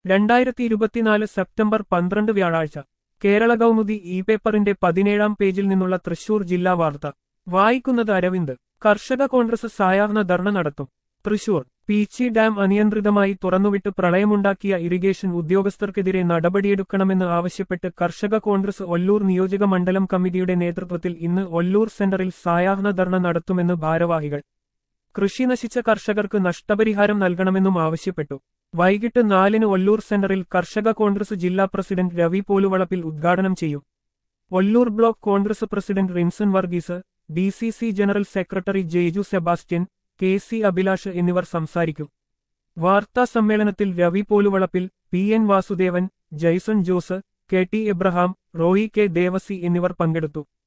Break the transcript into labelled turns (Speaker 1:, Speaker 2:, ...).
Speaker 1: രണ്ടായിരത്തി ഇരുപത്തിനാല് സെപ്റ്റംബർ പന്ത്രണ്ട് വ്യാഴാഴ്ച കേരള കൗമുദി ഇ പേപ്പറിന്റെ പതിനേഴാം പേജിൽ നിന്നുള്ള തൃശൂർ ജില്ലാ വാർത്ത വായിക്കുന്നത് അരവിന്ദ് കർഷക കോൺഗ്രസ് സായാഹ്ന ധർണ നടത്തും തൃശൂർ പീച്ചി ഡാം അനിയന്ത്രിതമായി തുറന്നുവിട്ട് പ്രളയമുണ്ടാക്കിയ ഇറിഗേഷൻ ഉദ്യോഗസ്ഥർക്കെതിരെ നടപടിയെടുക്കണമെന്ന് ആവശ്യപ്പെട്ട് കർഷക കോൺഗ്രസ് ഒല്ലൂർ നിയോജക മണ്ഡലം കമ്മിറ്റിയുടെ നേതൃത്വത്തിൽ ഇന്ന് ഒല്ലൂർ സെന്ററിൽ സായാഹ്ന ധർണ നടത്തുമെന്ന് ഭാരവാഹികൾ കൃഷി നശിച്ച കർഷകർക്ക് നഷ്ടപരിഹാരം നൽകണമെന്നും ആവശ്യപ്പെട്ടു വൈകിട്ട് നാലിന് ഒല്ലൂർ സെന്ററിൽ കർഷക കോൺഗ്രസ് ജില്ലാ പ്രസിഡന്റ് രവി പോലുവളപ്പിൽ ഉദ്ഘാടനം ചെയ്യും Ollur block Congress president Rinson Varghese D C C general secretary Jaiju Sebastian K C Abhilash എന്നിവർ സംസാരിക്കും വാർത്താ സമ്മേളനത്തിൽ Ravi Poluvalappil P N Vasudevan Jaison Jose K T Abraham Roy K Devasi എന്നിവർ പങ്കെടുത്തു